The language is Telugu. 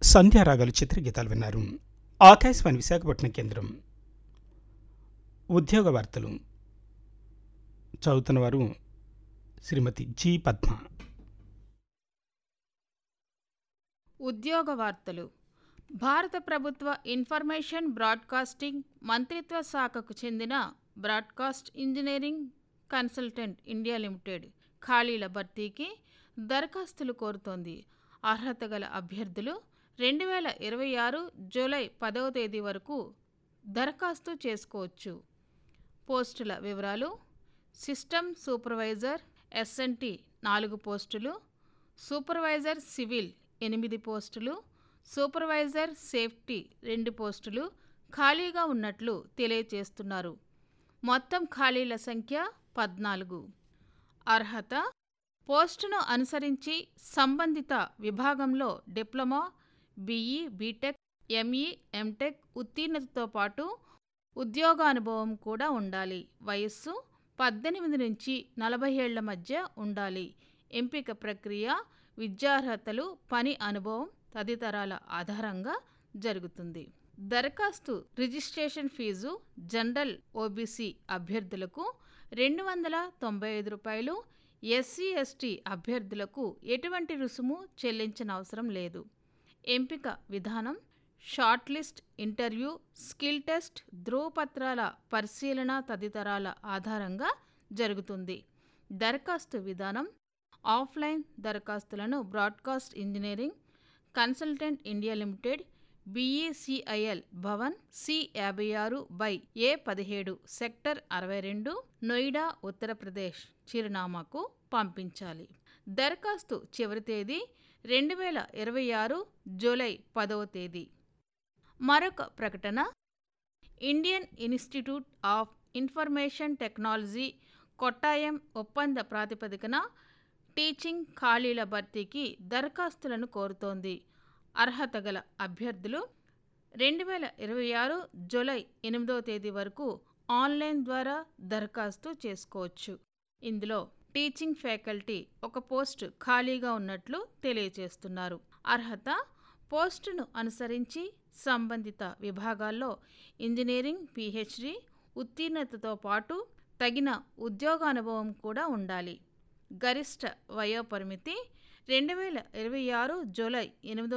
సంధ్యారాగాలు చిత్రగీతాలు విన్నారు ఆకాశవాణి విశాఖపట్నం కేంద్రం ఉద్యోగ వార్తలు చదువుతున్నవారు శ్రీమతి జి పద్మ ఉద్యోగ వార్తలు భారత ప్రభుత్వ ఇన్ఫర్మేషన్ బ్రాడ్కాస్టింగ్ మంత్రిత్వ శాఖకు చెందిన broadcast engineering consultant India limited ఖాళీల భర్తీకి దరఖాస్తులు కోరుతోంది అర్హత గల అభ్యర్థులు రెండు వేల ఇరవై ఆరు జూలై పదవ తేదీ వరకు దరఖాస్తు చేసుకోవచ్చు పోస్టుల వివరాలు సిస్టమ్ సూపర్వైజర్ ఎస్ఎన్టి నాలుగు పోస్టులు సూపర్వైజర్ సివిల్ ఎనిమిది పోస్టులు సూపర్వైజర్ సేఫ్టీ రెండు పోస్టులు ఖాళీగా ఉన్నట్లు తెలియజేస్తున్నారు మొత్తం ఖాళీల సంఖ్య పద్నాలుగు అర్హత పోస్టును అనుసరించి సంబంధిత విభాగంలో diploma BE BTech ME MTech ఉత్తీర్ణతతో పాటు ఉద్యోగానుభవం కూడా ఉండాలి వయస్సు పద్దెనిమిది నుంచి నలభై ఏళ్ల మధ్య ఉండాలి ఎంపిక ప్రక్రియ విద్యార్హతలు పని అనుభవం తదితరాల ఆధారంగా జరుగుతుంది దరఖాస్తు రిజిస్ట్రేషన్ ఫీజు జనరల్ ఓబీసీ అభ్యర్థులకు రెండు వందల తొంభై ఐదు రూపాయలు ఎస్సీ ఎస్టీ అభ్యర్థులకు ఎటువంటి రుసుము చెల్లించనవసరం లేదు ఎంపిక విధానం short list interview skill test ధ్రువపత్రాల పరిశీలన తదితరాల ఆధారంగా జరుగుతుంది దరఖాస్తు విధానం ఆఫ్లైన్ దరఖాస్తులను broadcast engineering consultant India limited BECIL Bhavan C యాభై ఆరు బై ఏ పదిహేడు సెక్టర్ అరవై రెండు నోయిడా ఉత్తరప్రదేశ్ చిరునామాకు పంపించాలి దరఖాస్తు చివరి తేదీ రెండు వేల ఇరవై ఆరు జూలై పదవ తేదీ మరొక ప్రకటన Indian institute of information technology Kottayam ఒప్పంద ప్రాతిపదికన టీచింగ్ ఖాళీల భర్తీకి దరఖాస్తులను కోరుతోంది అర్హత గల అభ్యర్థులు రెండు వేల ఇరవై ఆరు జూలై ఎనిమిదవ తేదీ వరకు ఆన్లైన్ ద్వారా దరఖాస్తు చేసుకోవచ్చు ఇందులో టీచింగ్ ఫ్యాకల్టీ ఒక పోస్టు ఖాళీగా ఉన్నట్లు తెలియజేస్తున్నారు అర్హత పోస్టును అనుసరించి సంబంధిత విభాగాల్లో ఇంజనీరింగ్ పిహెచ్డి ఉత్తీర్ణతతో పాటు తగిన ఉద్యోగానుభవం కూడా ఉండాలి గరిష్ట వయోపరిమితి రెండు వేల ఇరవై ఆరు జూలై ఎనిమిదో